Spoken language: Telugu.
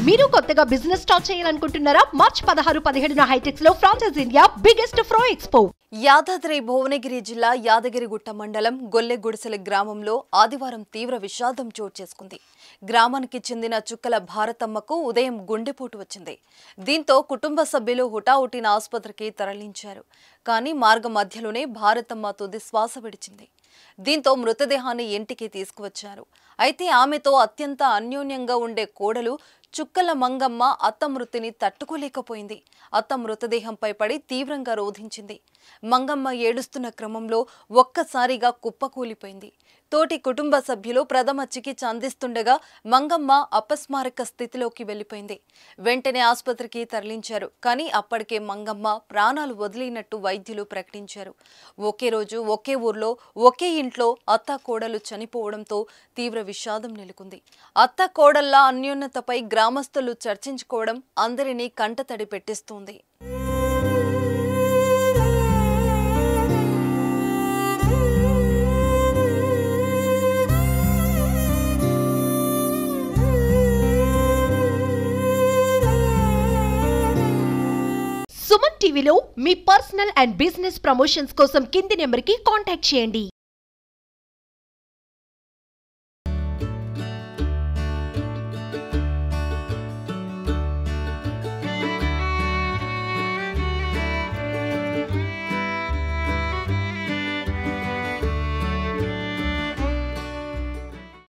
మీరు కొత్తగా బిజినెస్ స్టార్ట్ చేయాలనుకుంటున్నారా మార్చ్ పదహారు పదిహేడున హైటెక్స్ లో France's India biggest pro expo Yadadri Bhuvanagiri జిల్లా యాదగిరిగుట్ట మండలం గొల్లెగుడిసెల గ్రామంలో ఆదివారం తీవ్ర విషాదం చోటు చేసుకుంది గ్రామానికి చెందిన చుక్కల భారతమ్మకు ఉదయం గుండెపోటు వచ్చింది దీంతో కుటుంబ సభ్యులు హుటాహుటిన ఆసుపత్రికి తరలించారు కానీ మార్గ మధ్యలోనే భారతమ్మ తుది శ్వాస విడిచింది దీంతో మృతదేహాన్ని ఇంటికి తీసుకువచ్చారు అయితే ఆమెతో అత్యంత అన్యోన్యంగా ఉండే కోడలు చుక్కల మంగమ్మ అత్త మృతిని తట్టుకోలేకపోయింది అత్త మృతదేహంపై పడి తీవ్రంగా రోధించింది మంగమ్మ ఏడుస్తున్న క్రమంలో ఒక్కసారిగా కుప్పకూలిపోయింది తోటి కుటుంబ సభ్యులు ప్రథమ చికిత్స అందిస్తుండగా మంగమ్మ అపస్మారక స్థితిలోకి వెళ్లిపోయింది వెంటనే ఆసుపత్రికి తరలించారు కానీ అప్పటికే మంగమ్మ ప్రాణాలు వదిలినట్టు వైద్యులు ప్రకటించారు ఒకే రోజు ఒకే ఊర్లో ఒకే ఇంట్లో అత్త కోడలు చనిపోవడంతో తీవ్ర విషాదం నెలకొంది అత్త కోడళ్ల అన్యోన్యతపై గ్రామస్తులు చర్చించుకోవడం అందరినీ కంటతడి పెట్టిస్తోంది సుమన్ టీవీలో మీ పర్సనల్ అండ్ బిజినెస్ ప్రమోషన్స్ కోసం కింది నెంబర్ కి కాంటాక్ట్ చేయండి